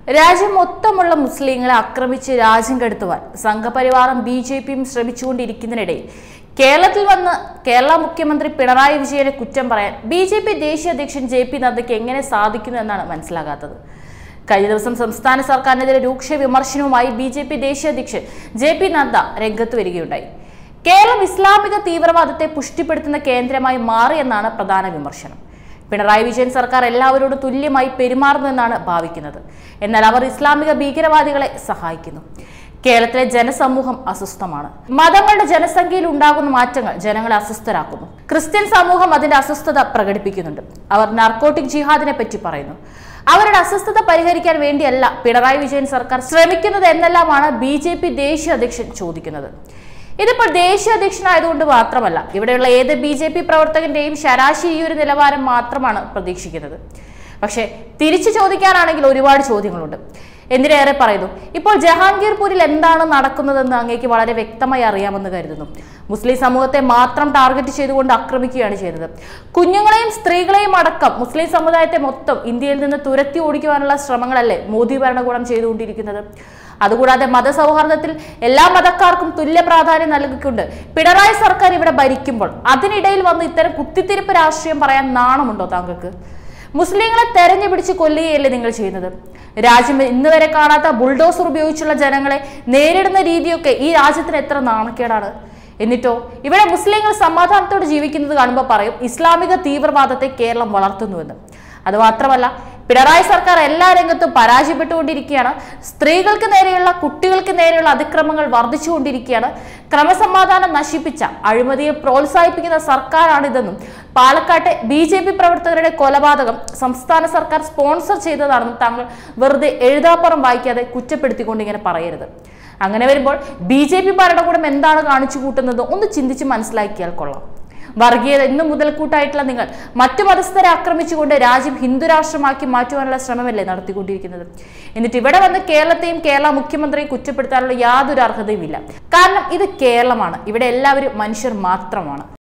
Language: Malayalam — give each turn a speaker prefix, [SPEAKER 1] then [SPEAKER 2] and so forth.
[SPEAKER 1] രാജ്യം മൊത്തമുള്ള മുസ്ലിങ്ങളെ ആക്രമിച്ച് രാജ്യം കെടുത്തുവാൻ സംഘപരിവാറും ബി ജെ പിയും ശ്രമിച്ചുകൊണ്ടിരിക്കുന്നതിനിടയിൽ കേരളത്തിൽ വന്ന് കേരള മുഖ്യമന്ത്രി പിണറായി വിജയനെ കുറ്റം പറയാൻ ബി ജെ പി ദേശീയ അധ്യക്ഷൻ ജെ പി നദ്ദയ്ക്ക് എങ്ങനെ സാധിക്കുന്നു എന്നാണ് മനസ്സിലാകാത്തത് കഴിഞ്ഞ ദിവസം സംസ്ഥാന സർക്കാരിനെതിരെ രൂക്ഷ വിമർശനവുമായി ബി ജെ പി ദേശീയ അധ്യക്ഷൻ ജെ പി നദ്ദ രംഗത്ത് വരികയുണ്ടായി കേരളം ഇസ്ലാമിക തീവ്രവാദത്തെ പുഷ്ടിപ്പെടുത്തുന്ന കേന്ദ്രമായി മാറിയെന്നാണ് പ്രധാന വിമർശനം പിണറായി വിജയൻ സർക്കാർ എല്ലാവരോടും തുല്യമായി പെരുമാറുന്നുവെന്നാണ് ഭാവിക്കുന്നത് എന്നാൽ അവർ ഇസ്ലാമിക ഭീകരവാദികളെ സഹായിക്കുന്നു കേരളത്തിലെ ജനസമൂഹം അസ്വസ്ഥമാണ് മതങ്ങളുടെ ജനസംഖ്യയിൽ ഉണ്ടാകുന്ന മാറ്റങ്ങൾ ജനങ്ങളെ അസ്വസ്ഥരാക്കുന്നു ക്രിസ്ത്യൻ സമൂഹം അതിന്റെ അസ്വസ്ഥത പ്രകടിപ്പിക്കുന്നുണ്ട് അവർ നാർക്കോട്ടിക് ജിഹാദിനെ പറ്റി പറയുന്നു അവരുടെ അസ്വസ്ഥത പരിഹരിക്കാൻ വേണ്ടിയല്ല പിണറായി വിജയൻ സർക്കാർ ശ്രമിക്കുന്നത് എന്നെല്ലാമാണ് ബി ജെ പി ദേശീയ അധ്യക്ഷൻ ചോദിക്കുന്നത് ഇതിപ്പോൾ ദേശീയ അധ്യക്ഷനായതുകൊണ്ട് മാത്രമല്ല ഇവിടെയുള്ള ഏത് ബി ജെ പി പ്രവർത്തകന്റെയും ശരാശരി ഈ ഒരു നിലവാരം മാത്രമാണ് പ്രതീക്ഷിക്കുന്നത് പക്ഷേ തിരിച്ചു ചോദിക്കാനാണെങ്കിൽ ഒരുപാട് ചോദ്യങ്ങളുണ്ട് എന്തിനേറെ പറയുന്നു ഇപ്പോൾ ജഹാംഗീർപൂരിൽ എന്താണ് നടക്കുന്നതെന്ന് അങ്ങേക്ക് വളരെ വ്യക്തമായി അറിയാമെന്ന് കരുതുന്നു മുസ്ലിം സമൂഹത്തെ മാത്രം ടാർഗറ്റ് ചെയ്തുകൊണ്ട് ആക്രമിക്കുകയാണ് ചെയ്തത് കുഞ്ഞുങ്ങളെയും സ്ത്രീകളെയും അടക്കം മുസ്ലിം സമുദായത്തെ മൊത്തം ഇന്ത്യയിൽ നിന്ന് തുരത്തി ഓടിക്കുവാനുള്ള ശ്രമങ്ങളല്ലേ മോദി ഭരണകൂടം ചെയ്തുകൊണ്ടിരിക്കുന്നത് അതുകൂടാതെ മതസൗഹാർദ്ദത്തിൽ എല്ലാ മതക്കാർക്കും തുല്യ പ്രാധാന്യം നൽകിക്കൊണ്ട് പിണറായി സർക്കാർ ഇവിടെ ഭരിക്കുമ്പോൾ അതിനിടയിൽ വന്ന് ഇത്തരം കുത്തിത്തിരിപ്പ് രാഷ്ട്രീയം പറയാൻ നാണമുണ്ടോ താങ്കൾക്ക് മുസ്ലിങ്ങളെ തെരഞ്ഞു പിടിച്ച് കൊല്ലുകയല്ലേ നിങ്ങൾ ചെയ്യുന്നത് രാജ്യം ഇന്ന് വരെ കാണാത്ത ബുൾഡോസർ ഉപയോഗിച്ചുള്ള ജനങ്ങളെ നേരിടുന്ന രീതിയൊക്കെ ഈ രാജ്യത്തിന് എത്ര നാണക്കേടാണ് എന്നിട്ടോ ഇവിടെ മുസ്ലിങ്ങൾ സമാധാനത്തോടെ ജീവിക്കുന്നത് കാണുമ്പോൾ പറയും ഇസ്ലാമിക തീവ്രവാദത്തെ കേരളം വളർത്തുന്നുവെന്ന് അത് മാത്രമല്ല പിണറായി സർക്കാർ എല്ലാ രംഗത്തും പരാജയപ്പെട്ടുകൊണ്ടിരിക്കുകയാണ് സ്ത്രീകൾക്ക് നേരെയുള്ള കുട്ടികൾക്ക് നേരെയുള്ള അതിക്രമങ്ങൾ വർദ്ധിച്ചുകൊണ്ടിരിക്കുകയാണ് ക്രമസമാധാനം നശിപ്പിച്ച അഴിമതിയെ പ്രോത്സാഹിപ്പിക്കുന്ന സർക്കാരാണിതെന്നും പാലക്കാട്ടെ ബി ജെ പി പ്രവർത്തകരുടെ കൊലപാതകം സംസ്ഥാന സർക്കാർ സ്പോൺസർ ചെയ്തതാണെന്നും താങ്കൾ വെറുതെ എഴുതാപ്പുറം വായിക്കാതെ കുറ്റപ്പെടുത്തിക്കൊണ്ട് ഇങ്ങനെ പറയരുത് അങ്ങനെ വരുമ്പോൾ ബി ജെ പി ഭരണകൂടം എന്താണ് കാണിച്ചു കൂട്ടുന്നത് ഒന്ന് ചിന്തിച്ച് മനസ്സിലാക്കിയാൽ കൊള്ളാം വർഗീയത ഇന്നു മുതൽക്കൂട്ടായിട്ടുള്ള നിങ്ങൾ മറ്റു മതസ്ഥരെ ആക്രമിച്ചുകൊണ്ട് രാജ്യം ഹിന്ദു രാഷ്ട്രമാക്കി മാറ്റുവാനുള്ള ശ്രമമല്ലേ നടത്തിക്കൊണ്ടിരിക്കുന്നത് എന്നിട്ട് ഇവിടെ വന്ന് കേരളത്തെയും കേരള മുഖ്യമന്ത്രിയും കുറ്റപ്പെടുത്താനുള്ള യാതൊരു അർഹതയുമില്ല കാരണം ഇത് കേരളമാണ് ഇവിടെ എല്ലാവരും മനുഷ്യർ മാത്രമാണ്